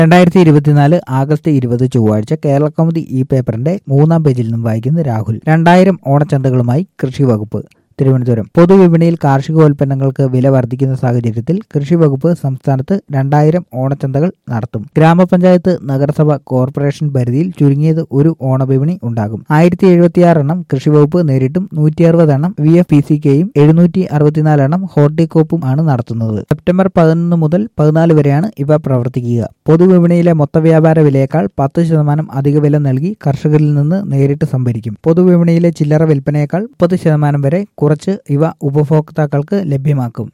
രണ്ടായിരത്തി ഇരുപത്തിനാല് ആഗസ്റ്റ് ഇരുപത് ചൊവ്വാഴ്ച കേരള കൗമുദി ഈ പേപ്പറിന്റെ മൂന്നാം പേജിൽ നിന്നും വായിക്കുന്ന രാഹുൽ രണ്ടായിരം ഓണച്ചന്തകളുമായി കൃഷി വകുപ്പ് തിരുവനന്തപുരം പൊതുവിപണിയിൽ കാർഷികോൽപ്പന്നങ്ങൾക്ക് വില വർദ്ധിക്കുന്ന സാഹചര്യത്തിൽ കൃഷി വകുപ്പ് സംസ്ഥാനത്ത് രണ്ടായിരം ഓണച്ചന്തകൾ നടത്തും ഗ്രാമപഞ്ചായത്ത് നഗരസഭ കോർപ്പറേഷൻ പരിധിയിൽ ചുരുങ്ങിയത് ഒരു ഓണവിപണി ഉണ്ടാകും ആയിരത്തി എഴുപത്തിയാറ് എണ്ണം കൃഷി വകുപ്പ് നേരിട്ടും നൂറ്റി അറുപത് എണ്ണം വി എഫ് പി സി കെയും എഴുന്നൂറ്റി അറുപത്തിനാല് എണ്ണം ഹോർട്ടികോപ്പും ആണ് നടത്തുന്നത് സെപ്റ്റംബർ പതിനൊന്ന് മുതൽ പതിനാല് വരെയാണ് ഇവ പ്രവർത്തിക്കുക പൊതുവിപണിയിലെ മൊത്തവ്യാപാര വിലയേക്കാൾ പത്ത് ശതമാനം അധിക വില നൽകി കർഷകരിൽ നിന്ന് നേരിട്ട് സംഭരിക്കും പൊതുവിപണിയിലെ ചില്ലറ വിൽപ്പനയേക്കാൾ മുപ്പത് ശതമാനം വരെ കുറച്ച് ഇവ ഉപഭോക്താക്കൾക്ക് ലഭ്യമാക്കും